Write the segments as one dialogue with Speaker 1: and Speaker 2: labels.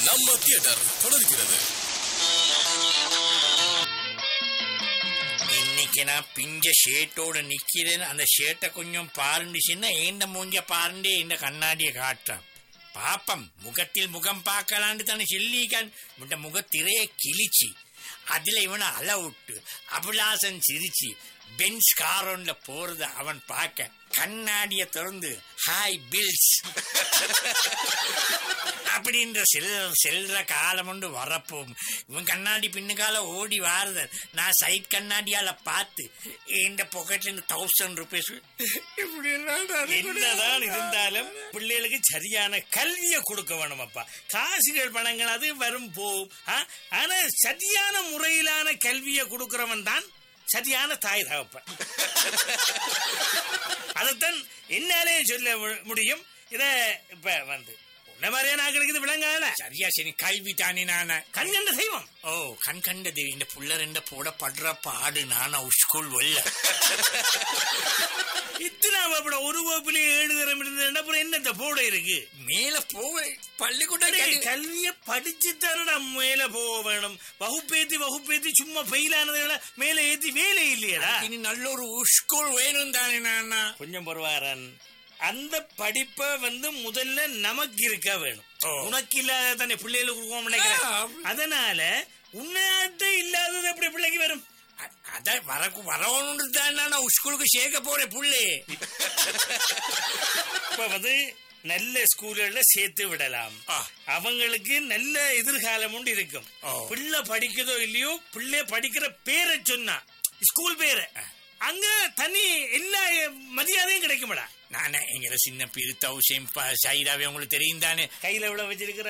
Speaker 1: நம்ம தியேட்டர் தொடர்கிறது
Speaker 2: இன்னைக்கு நான் பிஞ்ச ஷேட்டோட நிக்கிறேன் அந்த ஷேட்டை கொஞ்சம் பாருண்டுச்சுன்னா ஏண்ட மூஞ்ச பாருண்டே இந்த கண்ணாடியை காட்டுறான் பாப்பம் முகத்தில் முகம் பார்க்கலான்னு தானே சொல்லிக்கான் இந்த முகத்திரையை கிழிச்சு அதுல இவனை அல விட்டு அபிலாசன் சிரிச்சு பென்ஸ் காரோன்ல போறத அவன் பார்க்க கண்ணாடிய திறந்து ஹாய் பில்ஸ் அப்படின்ற செல் செல்ற காலம் ஒன்று வரப்போம் இவன் கண்ணாடி பின்னுக்கால ஓடி வாருத நான் சைட் கண்ணாடியால பார்த்து இந்த பாக்கெட்ல இருந்து தௌசண்ட் ருபீஸ் இப்படி எல்லாம்
Speaker 3: என்னதான் இருந்தாலும் பிள்ளைகளுக்கு சரியான கல்வியை கொடுக்க வேணும் அப்பா காசுகள் பணங்கள் அது வரும் போகும் ஆ? ஆனா சரியான முறையிலான கல்வியை கொடுக்கிறவன் தான் சரியான தாய் தகப்பன் அதைத்தான் என்னாலே சொல்ல மு- முடியும் இத இப்ப வந்து உன்ன மாதிரியே நான் கிடைக்குது விளங்கால
Speaker 2: சரியா சரி கல்வி தானே நான
Speaker 3: கண் கண்ட தெய்வம்
Speaker 2: ஓ கண் கண்டது இந்த புள்ள ரெண்ட போட படுற பாடு நானா ஸ்கூல் வெல்ல
Speaker 3: இத்தனை அப்பட ஒரு வகுப்புல ஏழு தரம் இருந்தது அப்புறம் என்னத்த போட இருக்கு
Speaker 2: மேல போக பள்ளிக்கூடம்
Speaker 3: அடே,
Speaker 2: கல்வி-
Speaker 3: கல்விய படிச்சு தானடா மேல போக வேணும் வகுப்பேத்தி வகுப்பேத்தி சும்மா ஃபெயிலானதுல மேல ஏத்தி வேலை இல்லையடா
Speaker 2: இனி நல்ல ஒரு ஸ்கூல் வேணும் தானே நானா
Speaker 3: கொஞ்சம் பரவாரன் அந்த படிப்பை வந்து முதல்ல நமக்கு இருக்க வேணும்
Speaker 2: ஓ.
Speaker 3: உனக்கு இல்லாத தானே பிள்ளைகளுக்கு கொடுக்க நினைக்கிறேன்
Speaker 2: ஆ.
Speaker 3: அதனால உன்னையாட்ட இல்லாதது எப்படி பிள்ளைக்கு வரும்
Speaker 2: அ- அத வரக்கு வரவன்னு தான் நான் ஸ்கூலுக்கு சேர்க்க போறேன் புள்ளே
Speaker 3: இப்ப வந்து நல்ல ஸ்கூல்ல சேர்த்து விடலாம்
Speaker 2: ஆ.
Speaker 3: அவங்களுக்கு நல்ல எதிர்காலம் உண்டு இருக்கும்
Speaker 2: ஓ.
Speaker 3: பிள்ளை படிக்குதோ இல்லையோ பிள்ளை படிக்கிற பேரை சொன்னா ஸ்கூல் பேரை அங்க தனி எல்லா மரியாதையும் கிடைக்குமடா
Speaker 2: நானே எங்களை சின்ன பேரு தௌசண்ட் சைதாவே உங்களுக்கு தெரியும் தானே
Speaker 3: கையில எவ்வளவு வச்சிருக்கிற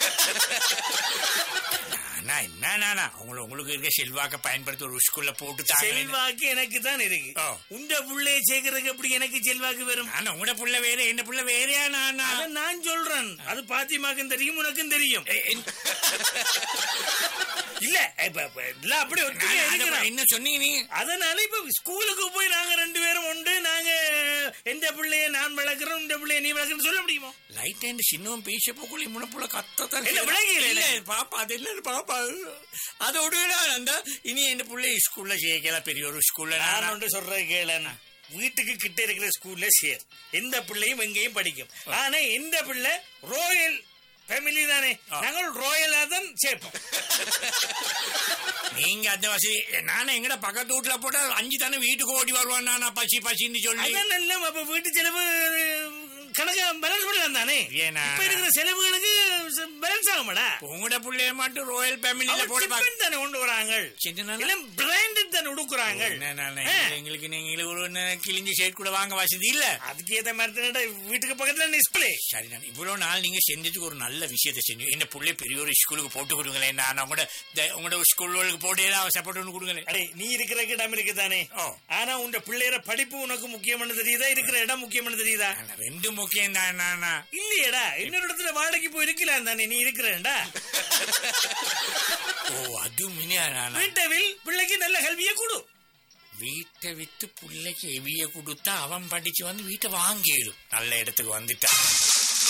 Speaker 2: நானா என்ன நானா உங்களுக்கு உங்களுக்கு இருக்க செல்வாக்க பயன்படுத்தி ஒரு ஸ்கூல்ல போட்டு தாங்க
Speaker 3: செல்வாக்கு எனக்கு தான் இருக்கு
Speaker 2: ஓ.
Speaker 3: உண்ட புள்ளைய சேர்க்கறதுக்கு எப்படி எனக்கு செல்வாக்கு வரும்
Speaker 2: நானா உங்களோட புள்ள வேற என்ன புள்ள வேறையா நானா
Speaker 3: அத நான் சொல்றேன் அது பாத்திமாக்கும் தெரியும் உனக்கும் தெரியும்
Speaker 2: ஏ, என்-
Speaker 3: இல்ல இப்ப இப்ப எல்லாம் அப்படி ஒத்துமையா
Speaker 2: நானா, அத
Speaker 3: இருக்கிறோம்.
Speaker 2: என்ன சொன்னீங்க நீ
Speaker 3: அதனால இப்ப ஸ்கூலுக்கு போய் நாங்க ரெண்டு பேரும் உண்டு நாங்க எந்த பிள்ளைய நான் வளர்க்கிறோம் இந்த பிள்ளைய நீ வளர்க்கறன்னு சொல்ல முடியுமா
Speaker 2: லைட் அண்ட் சின்னவன் பேச போக்குள்ள முன்ன புள்ள கத்தத்தான்
Speaker 3: இல்ல, விளங்கில,
Speaker 2: இல்ல
Speaker 3: இல்ல.
Speaker 2: பாப்பா அது இல்ல பாப்பா அதோட அந்த இனி என்ன புள்ள ஸ்கூல்ல சேர்க்கல பெரிய ஒரு ஸ்கூல்ல
Speaker 3: நான்
Speaker 2: நானா
Speaker 3: ஒன்று சொல்றேன் கேளன் வீட்டுக்கு கிட்ட இருக்கிற ஸ்கூல்ல சேர் எந்த பிள்ளையும் எங்கேயும் படிக்கும் ஆனா இந்த பிள்ளை ரோயல் ஃபேமிலி தானே நாங்கள் ரோயலா தான் சேர்ப்போம்
Speaker 2: நீங்க அந்த வசதி நானே எங்கட பக்கத்து வீட்டுல போட்டா அஞ்சு தானே வீட்டுக்கு ஓடி வருவான் நானா பசி பசின்னு சொல்லி
Speaker 3: அதான் நல்ல அப்ப வீட்டு செலவு கணக்கா பேலன்ஸ் பண்ணலாம் தானே
Speaker 2: ஏனா?
Speaker 3: இப்ப இருக்கிற செலவுகளுக்கு பேலன்ஸ் ஆகுமாடா
Speaker 2: உங்களோட புள்ளைய மட்டும் ரோயல் ஃபேமிலியில போட்டு பாக்க-
Speaker 3: டிஃபன் தானே கொண்டு வராங்க
Speaker 2: சரி, நானா?
Speaker 3: எல்லாம் பிராண்டட் தானே உடுக்குறாங்க
Speaker 2: என்ன நானே,
Speaker 3: ஆ.
Speaker 2: எங்களுக்கு நீங்க ஒரு ந- கிழிஞ்ச ஷேட் கூட வாங்க வசதி இல்ல
Speaker 3: அதுக்கு ஏத்த மாதிரி தானடா வீட்டுக்கு பக்கத்துல டிஸ்பிளே
Speaker 2: சரி நான் இவ்வளவு நாள் நீங்க செஞ்சதுக்கு ஒரு நல்ல விஷயத்தை செஞ்சு என்ன புள்ளை பெரிய ஒரு ஸ்கூலுக்கு போட்டு கொடுங்களேன் நான் உங்களோட இந்த- உங்களோட ஸ்கூலுக்கு போட்டு ஏதாவது சப்போர்ட் ஒன்று கொடுங்களேன்
Speaker 3: அடே நீ இருக்கிற இடம் இருக்கு தானே
Speaker 2: ஓ.
Speaker 3: ஆனா உன் பிள்ளையர படிப்பு உனக்கு முக்கியமானது தெரியுதா இருக்கிற இடம் முக்கியமானது தெரியுதா
Speaker 2: ஆனா, ரெண்டு முக்கியம் தான் நானா
Speaker 3: இல்லையேடா இன்னொரு இடத்துல வாடகைக்கு போய் இருக்கலாம் தானே நீ இருக்கிறேன்டா
Speaker 2: ஓ அது மினியா நானா
Speaker 3: வீட்டவில் பிள்ளைக்கு நல்ல கல்வியை கொடு
Speaker 2: வீட்டை விட்டு புள்ளைக்கு எவிய கொடுத்தா அவன் படிச்சு வந்து வீட்டை வாங்கிடும் நல்ல இடத்துக்கு வந்துட்டா